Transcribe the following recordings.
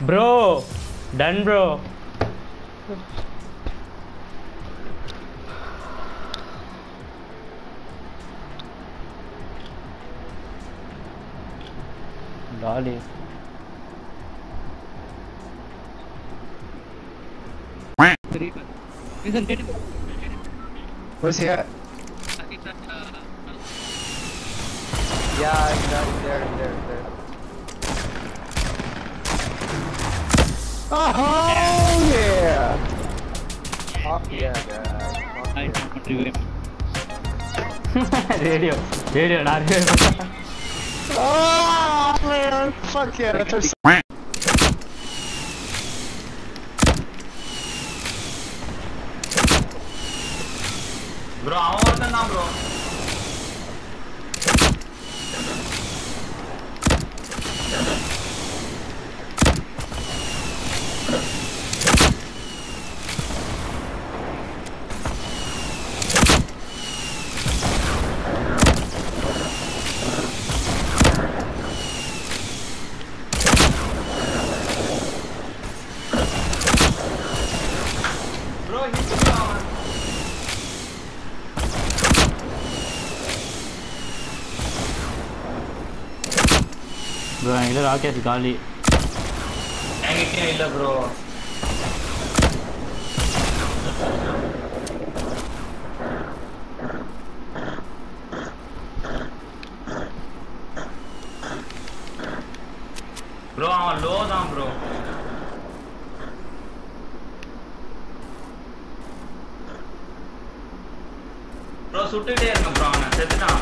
Bro done bro டாலி Three. Listen, get him. Where's he at? He's at, uh, Yeah, he's down there, there, there. Oh yeah! Fuck yeah, guys. Fuck I yeah. don't do him. Radio radio நான் radio Oh man! Fuck yeah! That's our bro அவன் ஒருத்தன் தான் bro bro hit அவன் bro என்கிட்ட rocket காலி என்கிட்டயும் இல்ல bro bro அவன் லோ தான் ப்ரோ ப்ரோ சுட்டுட்டே இருங்க ப்ரோ அவனை செத்துட்டான்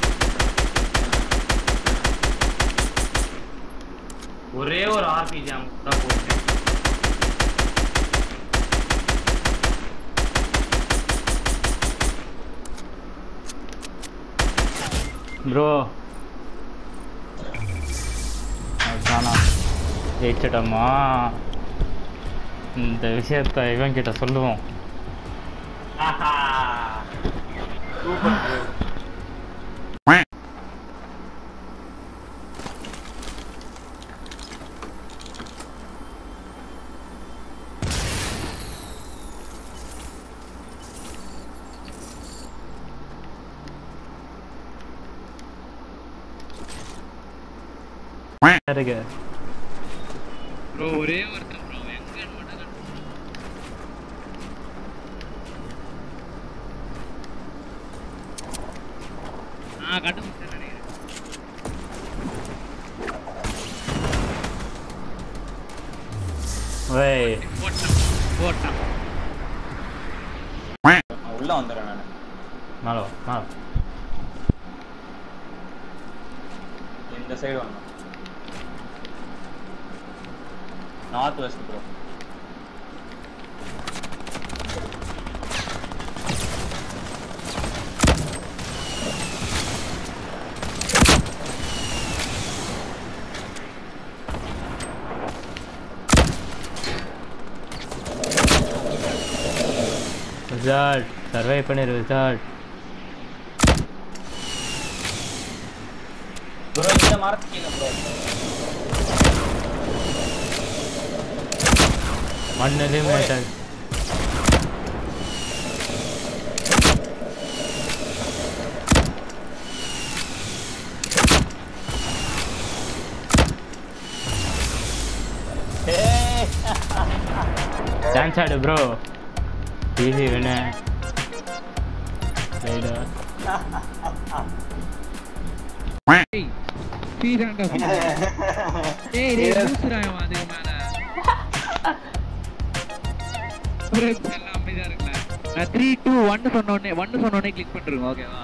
ஒரே ஒரு ஆர்பிஜி அவன் தான் போட்டு ப்ரோ அதானா ஜெயிச்சிட்டோமா இந்த விஷயத்த இவன் கிட்ட சொல்லுவோம் சூப்பர் ப்ரோ இருக்கு Bro, ஒரே ஒருத்தன் bro. எங்கன்னு மட்டும் கண்டு- ஆ, கண்டுபிடிச்சேன் நினைக்கிறேன். வை போட்டான், போட்டான். உள்ள வந்துடுறேன் நான் மேலோ மேலோ இந்த சைடு வரணும் நார்த் வெஸ்ட் ப்ரோ ரிசால்ட் சர்வை பண்ணிரு ரிசால்ட் ப்ரோ இந்த மரத்துக்கு கீழே ப்ரோ ஒன் எலிமினேட்டட் டான்ஸ் ஆடு ப்ரோ ஈஸி வேணு ரைடா ஏய், சீதாண்டா, சீதா. ஏய், டேய், லூசுடா இவன் அதுக்கு மேல. bro, இப்ப எல்லாம் அமைதியா இருங்களேன். நான் த்ரீ டூ ஒன்னு சொன்ன உடனே ஒன்னு சொன்ன உடனே கிளிக் பண்ணிருங்க ஓகேவா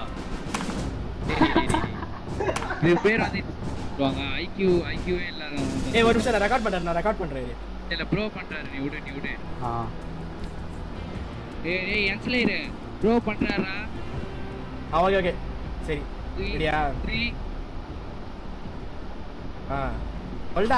இது பேர் வந்து வாங்க ஐக்யூ ஐக்யூவே எல்லாரும் ஏய் ஒரு நிமிஷம் நான் ரெக்கார்ட் பண்றேன் நான் ரெக்கார்ட் பண்றேன் இரு. இல்ல ப்ரோ பண்றாரு நீ விடு நீ விடு ஆ ஏய் ஏய் என்ஸ்லைரு ப்ரோ பண்றாரா ஆ ஓகே ஓகே சரி ரெடியா த்ரீ ஆ சொல்டா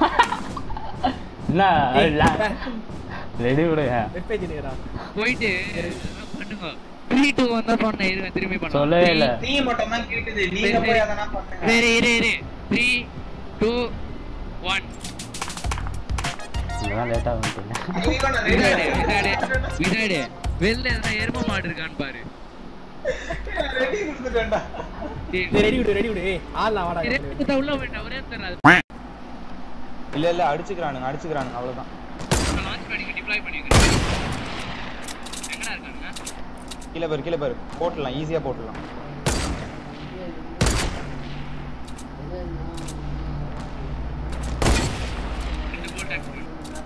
என்ன ரெடி விடுங்க வெப்பேஜ் நிக்கிறா போயிட்டு இதெல்லாம் பண்ணுங்க த்ரீ டூ வந்தா சொன்னேன் இருங்க திரும்பி பண்ணலாம் சொல்லவே இல்ல நீ மட்டும் தான் கேக்குது நீங்க போய் அதெல்லாம் பண்ணுங்க சரி இரு இரு த்ரீ டூ ஒன் தான் லேட்டாக வந்துட்டேன் விசாடு விசாடு விசாடு வெளில எதனா எரும மாடு இருக்கான்னு பாரு ரெடி கொடுத்துட்டேன்டா டேய், டேய் ரெடி விடு ரெடி விடு ஏய் ஆடலாம் வாடா ஒரே குத்தா உள்ள வேண்டாம் ஒரே தர இல்ல இல்ல அடிச்சுக்கிறானுங்க அடிச்சுக்கிறானுங்க அவ்வளவுதான் லான்ச் பண்ணி டிப்ளாய் பண்ணி வைக்கிறேன் எங்கடா இருக்காங்க கீழே பாரு கீழே பாரு போட்டுடலாம் ஈஸியா போட்டுடலாம் ரெண்டு போட் ஆக்சிடென்ட்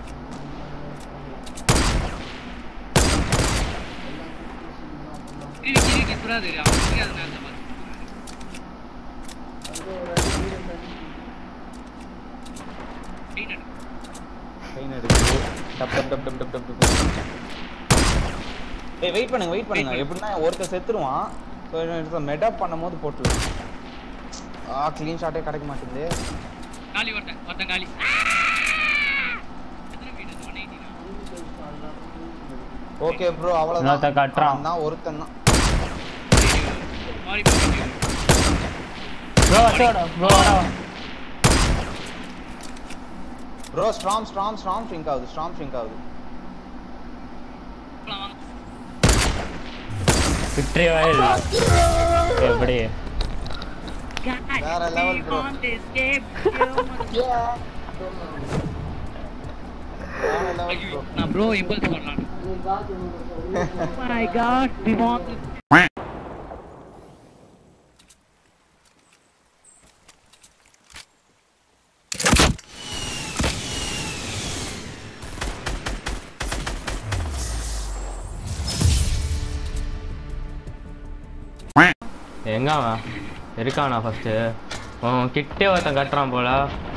இருக்கு இருக்கு சுடாது அவன் தெரியாத நேரத்தை பார்த்து பெயின் எடு. பெயின் எடுக்குது டப் டப் டப் டப் டப் டப் டப் ஏய் வெயிட் பண்ணுங்க வெயிட் பண்ணுங்க எப்படின்னா ஒருத்தர் செத்துருவான் ஸோ மெடப் பண்ணும்போது போட்டுடலாம் ஆ க்ளீன் ஷாட்டே கிடைக்க மாட்டேங்குது காலி ஒருத்தன் ஒருத்தன் காலி எத்தனை feet இது? 180 னா? ஓகே ப்ரோ இன்னொருத்தன் அவ்வளவுதான் கட்டுறான். தான் ஒருத்தன் தான் மாறி போயிட்டு ப்ரோ வச்சோட ப்ரோ வாடா bro storm storm storm shrink ஆகுது ஸ்ட்ராம் ஷ்ரிங்க் ஆகுது போலாம் வாங்க விக்டரி ஆயில் எப்படி வேற லெவல் ப்ரோ வேற லெவல் ப்ரோ நான் ப்ரோ இம்பல்ஸ் பண்ணலாம் my god we want this எங்க அவன் இருக்கானா ஃபர்ஸ்ட் அவன் கிட்டே ஒருத்தன் கட்டுறான் போல